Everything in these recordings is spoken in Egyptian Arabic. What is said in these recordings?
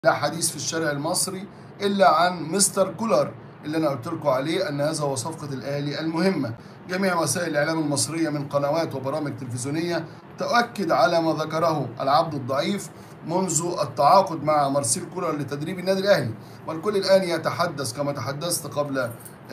لا حديث في الشارع المصري الا عن مستر كولر اللي انا قلت لكم عليه ان هذا هو صفقه الاهلي المهمه جميع وسائل الاعلام المصريه من قنوات وبرامج تلفزيونيه تؤكد على ما ذكره العبد الضعيف منذ التعاقد مع مارسيل كولر لتدريب النادي الاهلي والكل الان يتحدث كما تحدثت قبل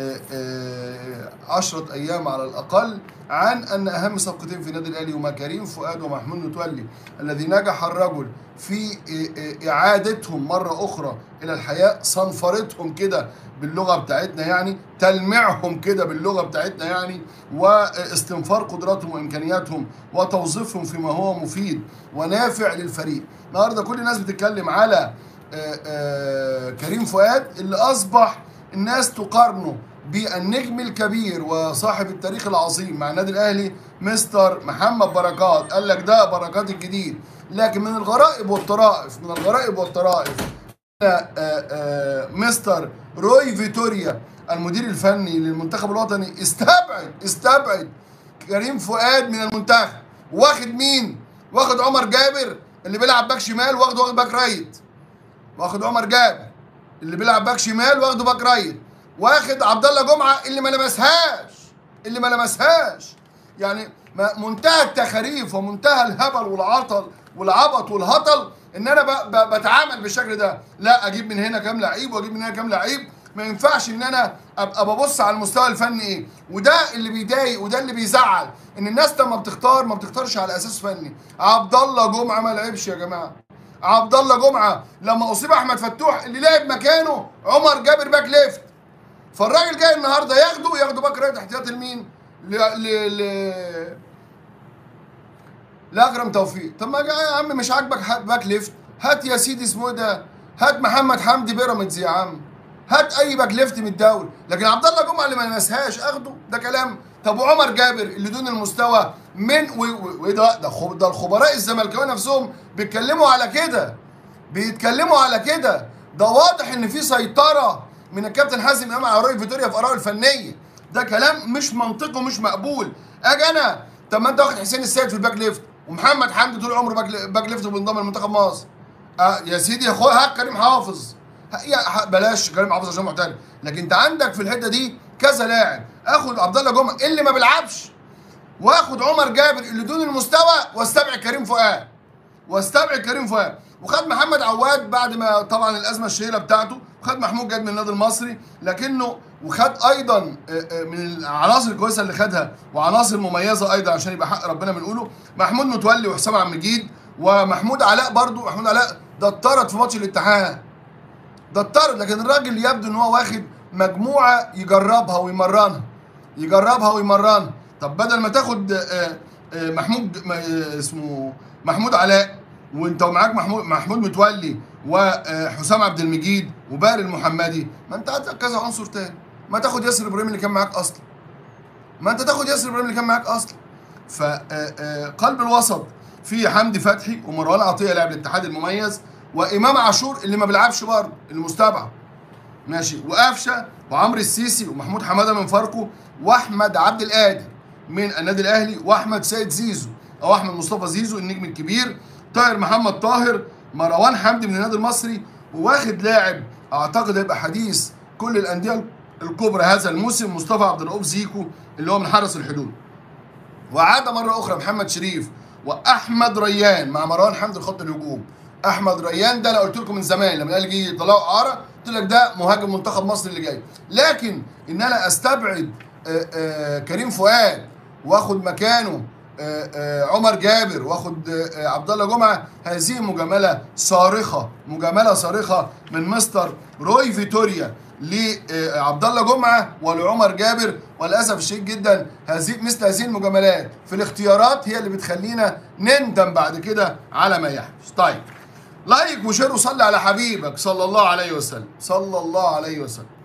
عشرة أيام على الأقل عن أن أهم صفقتين في النادي الأهلي هما كريم فؤاد ومحمود متولي الذي نجح الرجل في إعادتهم مرة أخرى إلى الحياة صنفرتهم كده باللغة بتاعتنا يعني تلميعهم كده باللغة بتاعتنا يعني واستنفار قدراتهم وإمكانياتهم وتوظيفهم فيما هو مفيد ونافع للفريق النهارده كل الناس بتتكلم على كريم فؤاد اللي أصبح الناس تقارنه بالنجم الكبير وصاحب التاريخ العظيم مع النادي الاهلي مستر محمد بركات قال لك ده بركات الجديد لكن من الغرائب والطرائف من الغرائب والطرائف مستر روي فيتوريا المدير الفني للمنتخب الوطني استبعد استبعد كريم فؤاد من المنتخب واخد مين؟ واخد عمر جابر اللي بيلعب باك شمال واخده واخد باك رايت واخد عمر جابر اللي بيلعب باك شمال واخده باك رايت واخد عبد الله جمعه اللي ما لمسهاش اللي ما لمسهاش يعني منتهى التخاريف ومنتهى الهبل والعطل والعبط والهطل ان انا ب ب بتعامل بالشكل ده لا اجيب من هنا كام لعيب واجيب من هنا كام لعيب ما ينفعش ان انا ابقى ببص على المستوى الفني ايه وده اللي بيضايق وده اللي بيزعل ان الناس لما بتختار ما بتختارش على اساس فني عبد الله جمعه ما لعبش يا جماعه عبد الله جمعه لما اصيب احمد فتوح اللي لعب مكانه عمر جابر باك ليفت فالراجل جاي النهارده ياخده ياخده باك رايت احتياطي لمين؟ ل ل ل لاكرم توفيق طب ما يا عم مش عاجبك باك ليفت هات يا سيدي اسمه ده هات محمد حمدي بيراميدز يا عم هات اي باك ليفت من الدوري لكن عبد الله جمعه اللي ما لمسهاش اخده ده كلام طب وعمر جابر اللي دون المستوى من وايه ده ده ده الخبراء الزملكاويه نفسهم بيتكلموا على كده بيتكلموا على كده ده واضح ان في سيطره من الكابتن حازم امام على رؤيه فيتوريا في ارائه الفنيه ده كلام مش منطقي ومش مقبول اجي انا طب ما انت واخد حسين السيد في الباك ليفت ومحمد حمدي طول عمره باك, باك ليفت وبينضم لمنتخب مصر آه يا سيدي يا اخويا هات كريم حافظ يا بلاش كريم حافظ عشان محترف لكن انت عندك في الحته دي كذا لاعب اخد عبد الله جمعه اللي ما بيلعبش واخد عمر جابر اللي دون المستوى واستبعد كريم فؤاد واستبعد كريم فؤاد وخد محمد عواد بعد ما طبعا الازمه الشهيره بتاعته وخد محمود جاد من النادي المصري لكنه وخد ايضا من العناصر الكويسه اللي خدها وعناصر مميزه ايضا عشان يبقى حق ربنا بنقوله محمود متولي وحسام عبد المجيد ومحمود علاء برضو محمود علاء ده اتطرد في ماتش الاتحاد ده اتطرد لكن الراجل يبدو ان هو واخد مجموعه يجربها ويمرنها يجربها ويمرنها طب بدل ما تاخد محمود اسمه محمود علاء وانت ومعاك محمود محمود متولي وحسام عبد المجيد وباري المحمدي ما انت عندك كذا عنصر تاني ما تاخد ياسر ابراهيم اللي كان معاك اصلا ما انت تاخد ياسر ابراهيم اللي كان معاك اصلا فقلب الوسط في حمدي فتحي ومروان عطيه لاعب الاتحاد المميز وامام عاشور اللي ما بيلعبش برضه اللي مستبعد ماشي وقفشه وعمرو السيسي ومحمود حماده من فاركو واحمد عبد القادر من النادي الاهلي واحمد سيد زيزو او احمد مصطفى زيزو النجم الكبير طاهر محمد طاهر مروان حمدي من النادي المصري وواخد لاعب اعتقد هيبقى حديث كل الانديه الكبرى هذا الموسم مصطفى عبد الرؤوف زيكو اللي هو من حرس الحدود وعاد مره اخرى محمد شريف واحمد ريان مع مروان حمدي خط الهجوم احمد ريان ده انا قلت لكم من زمان لما قال جه يطلعوا اعاره قلت لك ده مهاجم منتخب مصر اللي جاي لكن ان انا استبعد آآ آآ كريم فؤاد واخد مكانه آآ آآ عمر جابر واخد آآ عبد الله جمعه هذه مجامله صارخه مجامله صارخه من مستر روي فيتوريا لعبد الله جمعه ولعمر جابر وللاسف الشديد جدا هذه مثل هذه المجاملات في الاختيارات هي اللي بتخلينا نندم بعد كده على ما يحدث طيب لايك وشير وصلي على حبيبك صلى الله عليه وسلم صلى الله عليه وسلم